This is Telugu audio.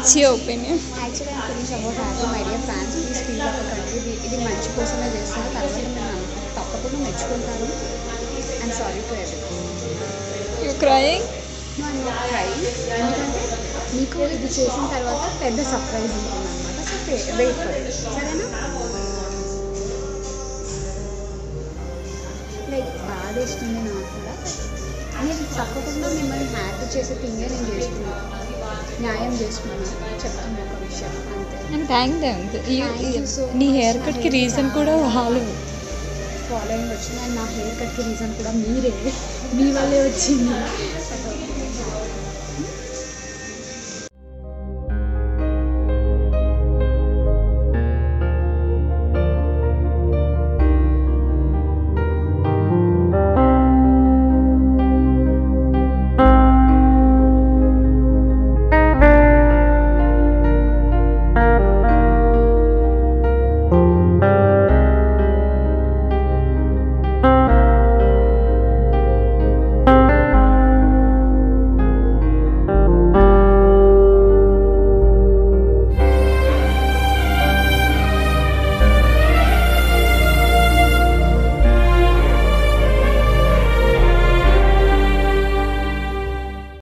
Watts your opinion actually I'm feeling about happy my dear fans please feel ఒక కంట్రీ ఇది ఇది మంచి కోసమే చేస్తాను తర్వాత నేను తప్పకుండా మెచ్చుకుంటాను అండ్ సారీ టు ఎవరి యూ క్రయింగ్ ట్రై ఎందుకంటే మీకు ఇది చేసిన తర్వాత పెద్ద సర్ప్రైజ్ ఉంటుంది అనమాట సో వెయిట్ ఫర్ ఇట్ సరేనా లైక్ బాధ ఇస్తుంది నాకు కూడా నేను తప్పకుండా మిమ్మల్ని హ్యాపీ చేసే థింగే నేను చేస్తున్నాను న్యాయం చేస్తున్నాను చెప్తాను ఒక విషయం అంతే and thank them Thank you so నీ much. హెయిర్ కట్కి రీజన్ కూడా వాళ్ళు ఫాలోయింగ్ వచ్చింది అండ్ నా హెయిర్ కట్కి రీజన్ కూడా మీరే మీ వల్లే వచ్చింది